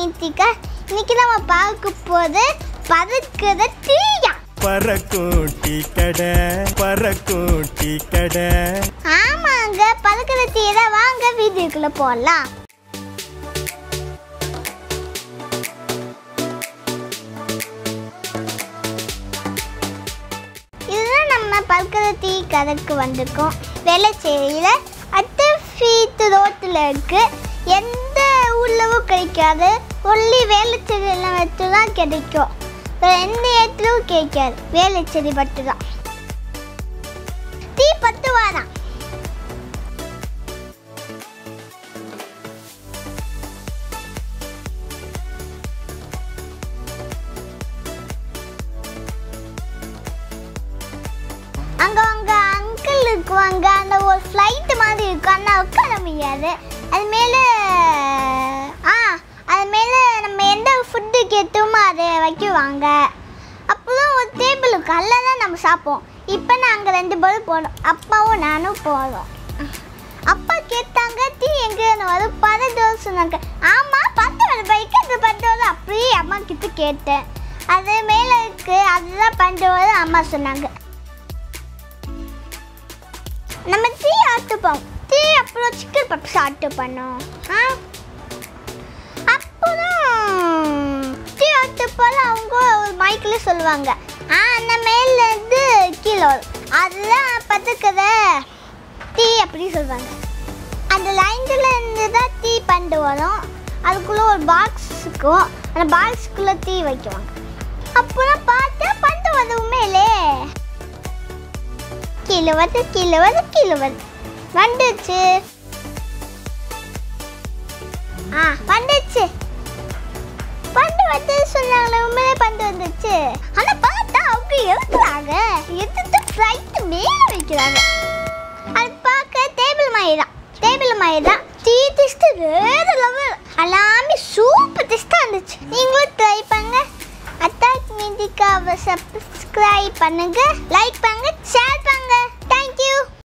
மீத்திக்கா இன்னைக்கு நம்ம பார்க்க போது பறக்கிற தீயா பறக்கும் டீ கடை பறக்கும் டீ கடை ஆமாங்க பறக்கிற தீரை வாங்க வீடியோக்குள்ள போடலாம் இதுதான் நம்ம பறக்கிற டீ கடைக்கு வந்திருக்கோம் வேளச்சேரியில் அட்டு ஃபீட் ரோட்டில் இருக்கு எந்த ஊர்லவும் கிடைக்காது ஒன்லி வேளச்சேரியில் மட்டும் தான் கிடைக்கும் வேற எந்த இடத்துலையும் கிடைக்காது வேளச்சேரி மட்டும் தான் டீ பத்து ரூபா தான் அங்க அவங்க அங்கிள் இருக்குவாங்க அந்த ஒரு ஃப்ளைட் மாதிரி இருக்கும் ஆனால் உட்கார முடியாது அது மேலே ஆ அது மேலே நம்ம எந்த ஃபுட்டு கேட்டோமோ அதை வைக்குவாங்க அப்புறம் ஒரு டேபிள் இருக்கும் அதில் தான் நம்ம சாப்பிடுவோம் இப்போ நாங்கள் ரெண்டு பேரும் போனோம் அப்பாவும் நானும் போகிறோம் அப்பா கேட்டாங்க டீ எங்கே வரும் பத்து சொன்னாங்க ஆமாம் பத்து வர பைக்கு அந்த பத்து வரும் அப்படியே அம்மா கிட்ட கேட்டேன் அது மேலே இருக்கு அதுதான் பத்து வரும் அம்மா சொன்னாங்க நம்ம டீ ஆர்டர் பண்ணோம் டீ அப்புறம் சிக்கன் பப்ஸ் ஆர்டர் பண்ணோம் ஆ அப்புறம் டீ ஆர்டர் போல அவங்க ஒரு மைக்கில் சொல்லுவாங்க ஆ அந்த மேலேருந்து கீழே வரும் அதெல்லாம் பத்துக்கிற டீ அப்படி சொல்லுவாங்க அந்த லைனில் இருந்து தான் டீ பண்டு வரும் அதுக்குள்ளே ஒரு பாக்ஸ் இருக்கும் அந்த பாக்ஸுக்குள்ளே டீ வைக்குவாங்க அப்புறம் பார்த்தா பண்டு வரும் மேலே கீழே வந்து கீழே வந்து கீழே வந்து வந்துச்சு ஆ வந்துச்சு பண்டு வந்து சொன்னாங்களே உண்மையிலே பண்டு வந்துச்சு ஆனா பார்த்தா அவங்க எழுதுறாங்க எடுத்து ஃப்ளைட் மேலே வைக்கிறாங்க அது பார்க்க டேபிள் மாதிரி தான் டேபிள் மாதிரி தான் டீ டெஸ்ட் வேறு லெவல் எல்லாமே சூப்பர் டெஸ்ட்டாக இருந்துச்சு நீங்களும் ட்ரை பண்ணுங்க அட்டாக் மீதிக்காவை சப்ஸ்கிரைப் பண்ணுங்க லைக் பண்ணுங்க ஷேர் பண்ணுங்க